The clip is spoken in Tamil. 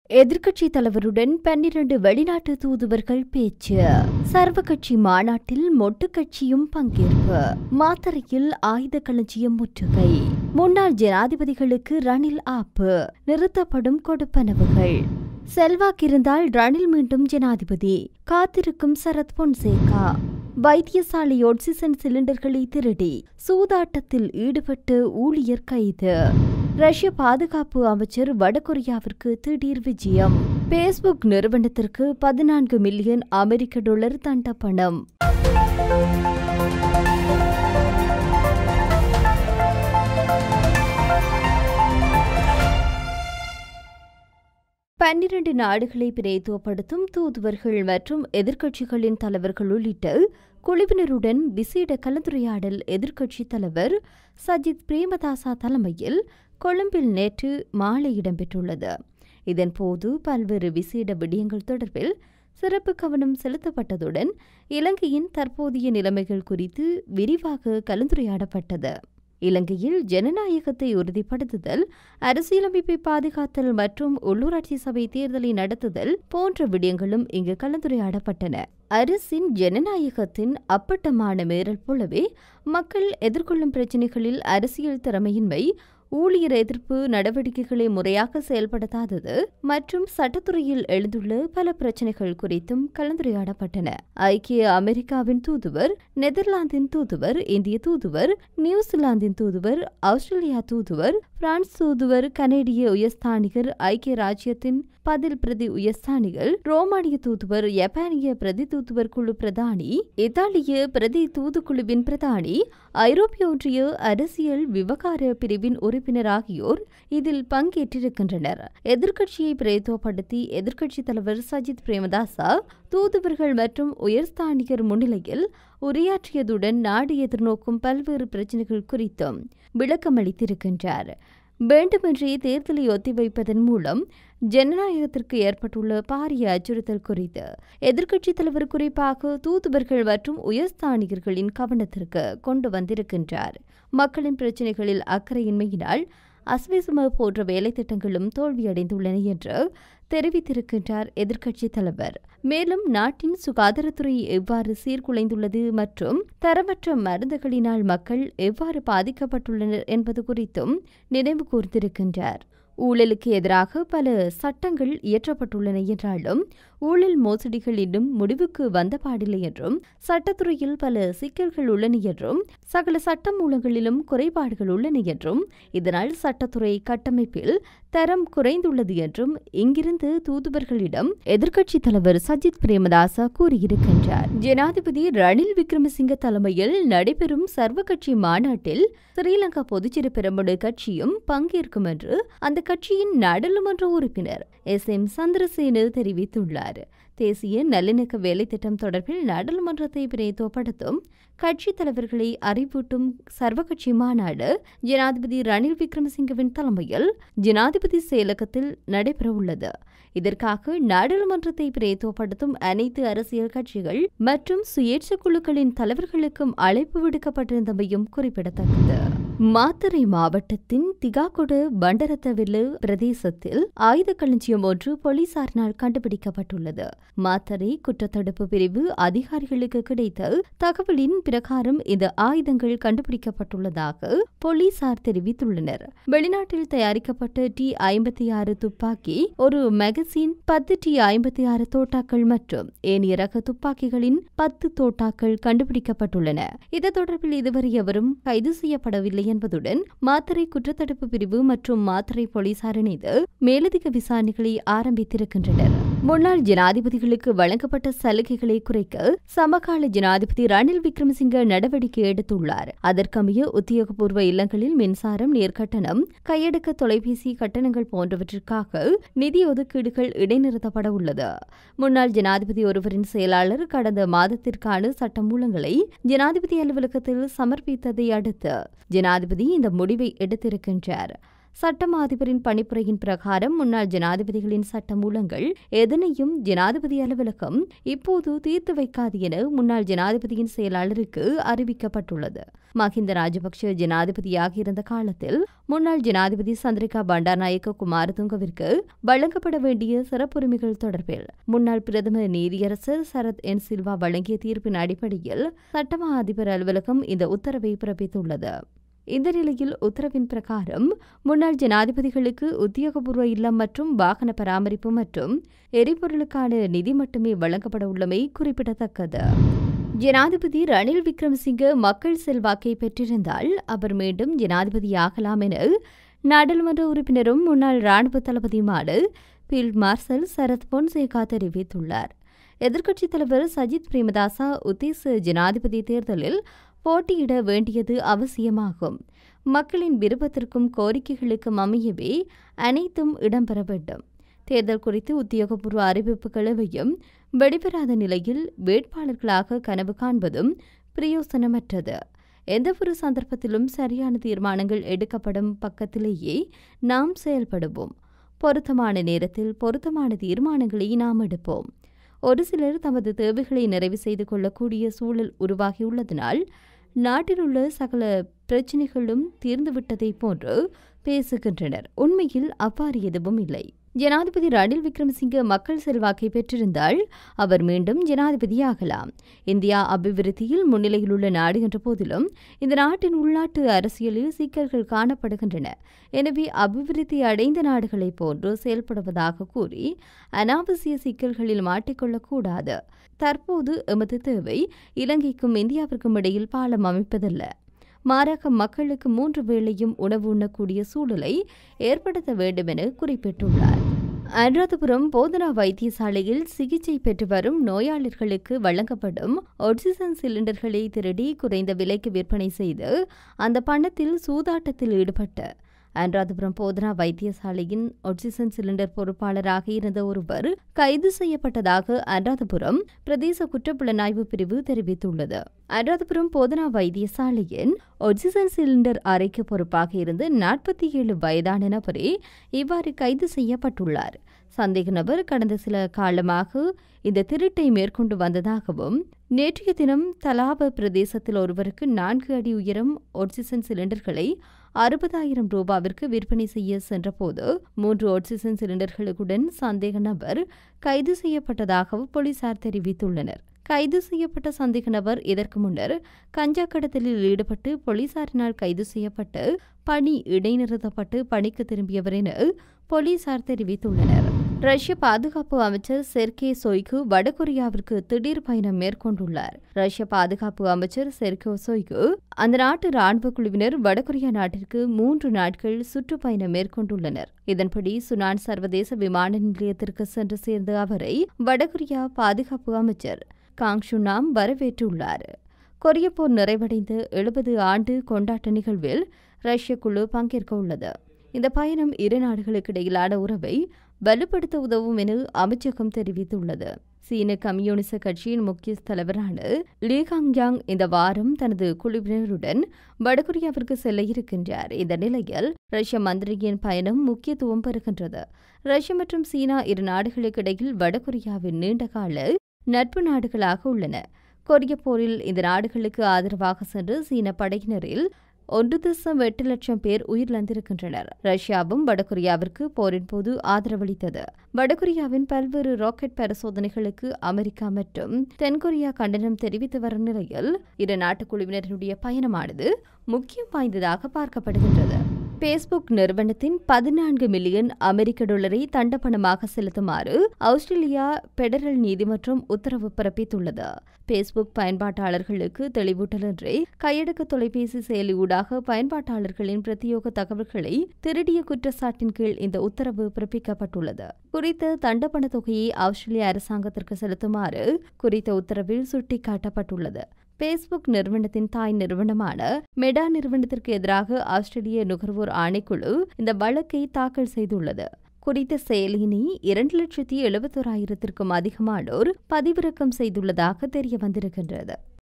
எதிர்க்கட்சி தலைவருடன் பன்னிரண்டு வெளிநாட்டு தூதுவர்கள் பேச்சு சர்வ கட்சி மாநாட்டில் மொட்டு கட்சியும் பங்கேற்பு மாத்தறையில் ஆயுத களஞ்சியம் முற்றுகை முன்னாள் ஜனாதிபதிகளுக்கு ரணில் ஆப்பு நிறுத்தப்படும் கொடுப்பனவுகள் செல்வாக்கிருந்தால் ரணில் மீண்டும் ஜனாதிபதி காத்திருக்கும் சரத் பொன்சேகா வைத்தியசாலை ஆக்சிஜன் சிலிண்டர்களை திருடி சூதாட்டத்தில் ஈடுபட்டு ஊழியர் கைது ரஷ்ய பாதுகாப்பு அமைச்சர் வடகொரியாவிற்கு திடீர் விஜயம் பேஸ்புக் நிறுவனத்திற்கு பதினான்கு மில்லியன் அமெரிக்க டாலர் தண்ட பணம் பன்னிரண்டு நாடுகளை பிரதித்துவப்படுத்தும் தூதுவர்கள் மற்றும் எதிர்க்கட்சிகளின் தலைவர்கள் உள்ளிட்ட குழுவினருடன் விசேட கலந்துரையாடல் எதிர்க்கட்சித் தலைவர் சஜித் பிரேமதாசா தலைமையில் கொழும்பில் நேற்று மாலை இடம்பெற்றுள்ளது இதன்போது பல்வேறு விசேட விடயங்கள் தொடர்பில் சிறப்பு கவனம் செலுத்தப்பட்டதுடன் இலங்கையின் தற்போதைய நிலைமைகள் குறித்து விரிவாக கலந்துரையாடப்பட்டது இலங்கையில் ஜனநாயகத்தை உறுதிப்படுத்துதல் அரசியலமைப்பை பாதுகாத்தல் மற்றும் உள்ளூராட்சி சபை தேர்தலை நடத்துதல் போன்ற விடயங்களும் இங்கு கலந்துரையாடப்பட்டன அரசின் ஜனநாயகத்தின் அப்பட்டமான மீறல் போலவே மக்கள் எதிர்கொள்ளும் பிரச்சினைகளில் அரசியல் திறமையின்மை ஊழியர் எதிர்ப்பு நடவடிக்கைகளை முறையாக செயல்படுத்தாதது மற்றும் சட்டத்துறையில் எழுந்துள்ள பல பிரச்சினைகள் குறித்தும் கலந்துரையாடப்பட்டன ஐக்கிய அமெரிக்காவின் தூதுவர் நெதர்லாந்தின் தூதுவர் இந்திய தூதுவர் நியூசிலாந்தின் தூதுவர் ஆஸ்திரேலியா தூதுவர் பிரான்ஸ் தூதுவர் கனேடிய உயர்ஸ்தானிகர் ஐக்கிய ராஜ்யத்தின் பதில் பிரதி உயர்ஸ்தானிகள் ரோமானிய தூதுவர் ஜப்பானிய பிரதி தூதுவர் குழு பிரதானி இத்தாலிய பிரதி தூதுக்குழுவின் பிரதானி ஐரோப்பிய ஒன்றிய அரசியல் விவகார பிரிவின் உறுப்பினர் ஆகியோர் இதில் பங்கேற்றிருக்கின்றனர் எதிர்க்கட்சியை பிரதித்துவப்படுத்தி எதிர்க்கட்சித் தலைவர் சஜித் பிரேமதாசா தூதுவர்கள் மற்றும் உயர்ஸ்தானிகர் முன்னிலையில் உரையாற்றியதுடன் நாடு எதிர்நோக்கும் பல்வேறு பிரச்சினைகள் குறித்தும் விளக்கமளித்திருக்கின்றார் வேண்டுமென்றே தேர்தலை ஒத்திவைப்பதன் மூலம் ஜனநாயகத்திற்கு ஏற்பட்டுள்ள பாரிய அச்சுறுத்தல் குறித்து எதிர்க்கட்சித் தலைவர் குறிப்பாக தூதுவர்கள் மற்றும் உயர்ஸ்தானிகர்களின் கவனத்திற்கு கொண்டு வந்திருக்கின்றார் மக்களின் பிரச்சினைகளில் அக்கறையின்மையினால் அஸ்விசும போன்ற வேலை திட்டங்களும் தோல்வியடைந்துள்ளன என்று தெரிவித்திருக்கின்றார் எதிர்க்கட்சித் தலைவர் மேலும் நாட்டின் சுகாதாரத்துறை எவ்வாறு சீர்குலைந்துள்ளது மற்றும் தரமற்ற மருந்துகளினால் மக்கள் எவ்வாறு பாதிக்கப்பட்டுள்ளனர் என்பது குறித்தும் நினைவு கூர்ந்திருக்கின்றார் ஊழலுக்கு எதிராக பல சட்டங்கள் இயற்றப்பட்டுள்ளன என்றாலும் ஊழல் மோசடிகள் இன்னும் முடிவுக்கு வந்த பாடில்லை என்றும் சட்டத்துறையில் பல சிக்கல்கள் உள்ளன என்றும் சகல சட்ட மூலங்களிலும் குறைபாடுகள் உள்ளன என்றும் இதனால் சட்டத்துறை கட்டமைப்பில் தரம் குறைந்துள்ளது என்றும் இங்கிருந்து தூதுவர்களிடம் எதிர்க்கட்சித் தலைவர் சஜித் பிரேமதாசா கூறியிருக்கின்றார் ஜனாதிபதி ரணில் விக்ரமசிங்க தலைமையில் நடைபெறும் சர்வ கட்சி மாநாட்டில் ஸ்ரீலங்கா பொதுச்சிறு பெருமுடு கட்சியும் பங்கேற்கும் என்று அந்த கட்சியின் நாடாளுமன்ற உறுப்பினர் எஸ் எம் சந்திரசேனு தெரிவித்துள்ளார் தேசிய நல்லிணக்க வேலை திட்டம் தொடர்பில் நாடாளுமன்றத்தை பிரதித்துவப்படுத்தும் கட்சித் தலைவர்களை அறிவூட்டும் சர்வகட்சி மாநாடு ஜனாதிபதி ரணில் விக்ரமசிங்கவின் தலைமையில் ஜனாதிபதி செயலகத்தில் நடைபெறவுள்ளது இதற்காக நாடாளுமன்றத்தை பிரதித்துவப்படுத்தும் அனைத்து அரசியல் கட்சிகள் மற்றும் சுயேட்சை குழுக்களின் தலைவர்களுக்கும் அழைப்பு விடுக்கப்பட்டிருந்தமையும் குறிப்பிடத்தக்கது மாத்தறை மாவட்டத்தின் திகாகொடு பண்டரத்தவில்லு பிரதேசத்தில் ஆயுத களஞ்சியம் ஒன்று போலீசாரினால் கண்டுபிடிக்கப்பட்டுள்ளது மாத்தறை குற்றத்தடுப்பு பிரிவு அதிகாரிகளுக்கு கிடைத்த தகவலின் பிரகாரம் இந்த ஆயுதங்கள் கண்டுபிடிக்கப்பட்டுள்ளதாக போலீசார் தெரிவித்துள்ளனர் வெளிநாட்டில் தயாரிக்கப்பட்ட டி ஐம்பத்தி ஆறு துப்பாக்கி ஒரு மேகசின் பத்து டி ஐம்பத்தி ஆறு தோட்டாக்கள் மற்றும் ஏனைய ரக துப்பாக்கிகளின் பத்து தோட்டாக்கள் கண்டுபிடிக்கப்பட்டுள்ளன இது தொடர்பில் இதுவரை எவரும் கைது செய்யப்படவில்லை என்பதுடன் மாத்தறை குற்றத்தடுப்பு பிரிவு மற்றும் மாத்தறை போலீசார் இணைந்து மேலதிக விசாரணைகளை ஆரம்பித்திருக்கின்றனர் முன்னாள் ஜனாதிபதிகளுக்கு வழங்கப்பட்ட சலுகைகளை குறைக்க சமகால ஜனாதிபதி ரணில் விக்ரமசிங்க நடவடிக்கை எடுத்துள்ளார் அதற்கமைய உத்தியோகபூர்வ இல்லங்களில் மின்சாரம் நேர்கட்டணம் கையடக்க தொலைபேசி கட்டணங்கள் போன்றவற்றிற்காக நிதி ஒதுக்கீடுகள் இடைநிறுத்தப்பட உள்ளது முன்னாள் ஜனாதிபதி ஒருவரின் செயலாளர் கடந்த மாதத்திற்கான சட்டமூலங்களை ஜனாதிபதி அலுவலகத்தில் சமர்ப்பித்ததை அடுத்து ஜனாதிபதி இந்த முடிவை எடுத்திருக்கின்றார் சட்டம் அதிபரின் பணிப்புரையின் பிரகாரம் முன்னாள் ஜனாதிபதிகளின் சட்ட மூலங்கள் எதனையும் ஜனாதிபதி அலுவலகம் இப்போது தீர்த்து வைக்காது என முன்னாள் ஜனாதிபதியின் செயலாளருக்கு அறிவிக்கப்பட்டுள்ளது மஹிந்த ராஜபக்ஷ ஜனாதிபதியாக இருந்த காலத்தில் முன்னாள் ஜனாதிபதி சந்திரிகா பண்டாரநாயக்க குமாரதுங்கவிற்கு வழங்கப்பட வேண்டிய சிறப்புரிமைகள் தொடர்பில் முன்னாள் பிரதம நீதியரசர் சரத் என் சில்வா வழங்கிய தீர்ப்பின் அடிப்படையில் சட்டமா அதிபர் அலுவலகம் இந்த உத்தரவை பிறப்பித்துள்ளது இந்த நிலையில் உத்தரவின் பிரகாரம் முன்னாள் ஜனாதிபதிகளுக்கு உத்தியோகபூர்வ இல்லம் மற்றும் வாகன பராமரிப்பு மற்றும் எரிபொருளுக்கான நிதி மட்டுமே வழங்கப்பட உள்ளமை குறிப்பிடத்தக்கது ஜனாதிபதி ரணில் விக்ரமசிங்க மக்கள் செல்வாக்கை பெற்றிருந்தால் அவர் மீண்டும் ஜனாதிபதியாகலாம் என நாடாளுமன்ற உறுப்பினரும் முன்னாள் ராணுவ தளபதியுமான ஃபீல்ட் மார்ஷல் சரத் பொன்சேகா தெரிவித்துள்ளார் எதிர்க்கட்சித் தலைவர் சஜித் பிரேமதாசா உத்தேச ஜனாதிபதி தேர்தலில் போட்டியிட வேண்டியது அவசியமாகும் மக்களின் விருப்பத்திற்கும் கோரிக்கைகளுக்கும் அமையவே அனைத்தும் இடம்பெற வேண்டும் தேர்தல் குறித்து உத்தியோகபூர்வ அறிவிப்புகள் எவையும் வெளிவராத நிலையில் வேட்பாளர்களாக கனவு காண்பதும் பிரயோசனமற்றது எந்தவொரு சந்தர்ப்பத்திலும் சரியான தீர்மானங்கள் எடுக்கப்படும் பக்கத்திலேயே நாம் செயல்படுவோம் பொருத்தமான நேரத்தில் பொருத்தமான தீர்மானங்களை நாம் எடுப்போம் ஒரு சிலர் தமது தேவைகளை நிறைவு செய்து கொள்ளக்கூடிய சூழல் உருவாகியுள்ளதனால் நாட்டில் உள்ள சகல பிரச்சினைகளும் தீர்ந்துவிட்டதைப் போன்று பேசுகின்றனர் உண்மையில் அவ்வாறு எதுவும் இல்லை ஜனாதிபதி ரணில் விக்ரமசிங்க மக்கள் செல்வாக்கை பெற்றிருந்தால் அவர் மீண்டும் ஜனாதிபதியாகலாம் இந்தியா அபிவிருத்தியில் முன்னிலையில் உள்ள நாடு என்ற போதிலும் இந்த நாட்டின் உள்நாட்டு அரசியலில் சிக்கல்கள் காணப்படுகின்றன எனவே அபிவிருத்தி அடைந்த நாடுகளைப் போன்று செயல்படுவதாக கூறி அனாவசிய சிக்கல்களில் மாட்டிக்கொள்ளக்கூடாது தற்போது எமது தேவை இலங்கைக்கும் இந்தியாவிற்கும் இடையில் பாலம் அமைப்பதல்ல மாறாக மக்களுக்கு மூன்று வேளையும் உணவு உண்ணக்கூடிய சூழலை ஏற்படுத்த வேண்டும் என குறிப்பிட்டுள்ளார் அனுராதபுரம் போதனா வைத்தியசாலையில் சிகிச்சை பெற்று வரும் நோயாளர்களுக்கு வழங்கப்படும் ஆக்சிஜன் சிலிண்டர்களை திருடி குறைந்த விலைக்கு விற்பனை செய்து அந்த பணத்தில் சூதாட்டத்தில் ஈடுபட்ட அனுராதபுரம் போதனா வைத்தியசாலையின் ஆக்சிஜன் சிலிண்டர் பொறுப்பாளராக இருந்த ஒருவர் கைது செய்யப்பட்டதாக அனுராதபுரம் பிரதேச குற்றப்புலனாய்வு பிரிவு தெரிவித்துள்ளது அனுராதபுரம் போதனா வைத்தியசாலையின் ஆக்சிஜன் சிலிண்டர் அறைக்கு பொறுப்பாக இருந்து நாற்பத்தி ஏழு வயதான நபரே இவ்வாறு கைது செய்யப்பட்டுள்ளார் சந்தேக நபர் கடந்த சில காலமாக இந்த திருட்டை மேற்கொண்டு வந்ததாகவும் நேற்றைய தினம் தலாப பிரதேசத்தில் ஒருவருக்கு நான்கு அடி உயரம் ஆக்சிஜன் சிலிண்டர்களை அறுபதாயிரம் ரூபாவிற்கு விற்பனை செய்ய சென்றபோது மூன்று ஆக்சிஜன் சிலிண்டர்களுடன் சந்தேக நபர் கைது செய்யப்பட்டதாகவும் போலீசார் தெரிவித்துள்ளனர் கைது செய்யப்பட்ட சந்தேக நபர் இதற்கு முன்னர் கஞ்சா கடத்தலில் ஈடுபட்டு போலீசாரினால் கைது செய்யப்பட்டு பணி இடைநிறுத்தப்பட்டு பணிக்கு திரும்பியவர் என போலீசார் தெரிவித்துள்ளனர் ரஷ்ய பாதுகாப்பு அமைச்சர் செர்கே சொய்கு வடகொரியாவிற்கு திடீர் பயணம் மேற்கொண்டுள்ளார் ரஷ்ய பாதுகாப்பு அமைச்சர் செர்கோ சொய்கு அந்த நாட்டு ராணுவ குழுவினர் வடகொரியா நாட்டிற்கு மூன்று நாட்கள் சுற்றுப்பயணம் மேற்கொண்டுள்ளனர் இதன்படி சுனான் சர்வதேச விமான நிலையத்திற்கு சென்று சேர்ந்த அவரை வடகொரியா பாதுகாப்பு அமைச்சர் காங் ஷுனாம் வரவேற்றுள்ளார் கொரிய போர் நிறைவடைந்து எழுபது ஆண்டு கொண்டாட்ட நிகழ்வில் ரஷ்ய குழு பங்கேற்க உள்ளது இந்த பயணம் இரு நாடுகளுக்கு இடையிலான உறவை வலுப்படுத்த உதவும் என அமைச்சகம் தெரிவித்துள்ளது சீன கம்யூனிச கட்சியின் முக்கிய தலைவரான லீ ஹாங்யாங் இந்த வாரம் தனது குழுவினருடன் வடகொரியாவிற்கு செல்ல இருக்கின்றார் இந்த நிலையில் ரஷ்ய மந்திரியின் பயணம் முக்கியத்துவம் பெறுகின்றது ரஷ்யா மற்றும் சீனா இரு நாடுகளுக்கு இடையில் வடகொரியாவின் நீண்டகால நட்பு நாடுகளாக உள்ளன கொரிய போரில் இந்த நாடுகளுக்கு ஆதரவாக சென்று சீன படையினரில் ஒன்று தசம் எட்டு லட்சம் பேர் உயிரிழந்திருக்கின்றனர் ரஷ்யாவும் வடகொரியாவிற்கு போரின் போது ஆதரவளித்தது வடகொரியாவின் பல்வேறு ராக்கெட் பரிசோதனைகளுக்கு அமெரிக்கா மற்றும் தென்கொரியா கண்டனம் தெரிவித்து வரும் நிலையில் இரு நாட்டு குழுவினருடைய பயணமானது முக்கியம் வாய்ந்ததாக பார்க்கப்படுகின்றது பேஸ்புக் நிறுவனத்தின் பதினான்கு மில்லியன் அமெரிக்க டாலரை தண்டப்பணமாக செலுத்துமாறு ஆஸ்திரேலியா பெடரல் நீதிமன்றம் உத்தரவு பிறப்பித்துள்ளது பேஸ்புக் பயன்பாட்டாளர்களுக்கு தெளிவூட்டலின்றி கையடக்க தொலைபேசி செயலி ஊடாக பயன்பாட்டாளர்களின் பிரத்யோக தகவல்களை திருடிய குற்றச்சாட்டின் கீழ் இந்த உத்தரவு பிறப்பிக்கப்பட்டுள்ளது குறித்த தண்டப்பண தொகையை ஆஸ்திரேலிய அரசாங்கத்திற்கு செலுத்துமாறு குறித்த உத்தரவில் சுட்டிக்காட்டப்பட்டுள்ளது பேஸ்புக் நிறுவனத்தின் தாய் நிறுவனமான மெடா நிறுவனத்திற்கு எதிராக ஆஸ்திரேலிய நுகர்வோர் ஆணைக்குழு இந்த வழக்கை தாக்கல் செய்துள்ளது குறித்த செயலினை இரண்டு லட்சத்தி எழுபத்தோராயிரத்திற்கும் அதிகமானோர் பதிவிறக்கம் செய்துள்ளதாக தெரிய வந்திருக்கின்றது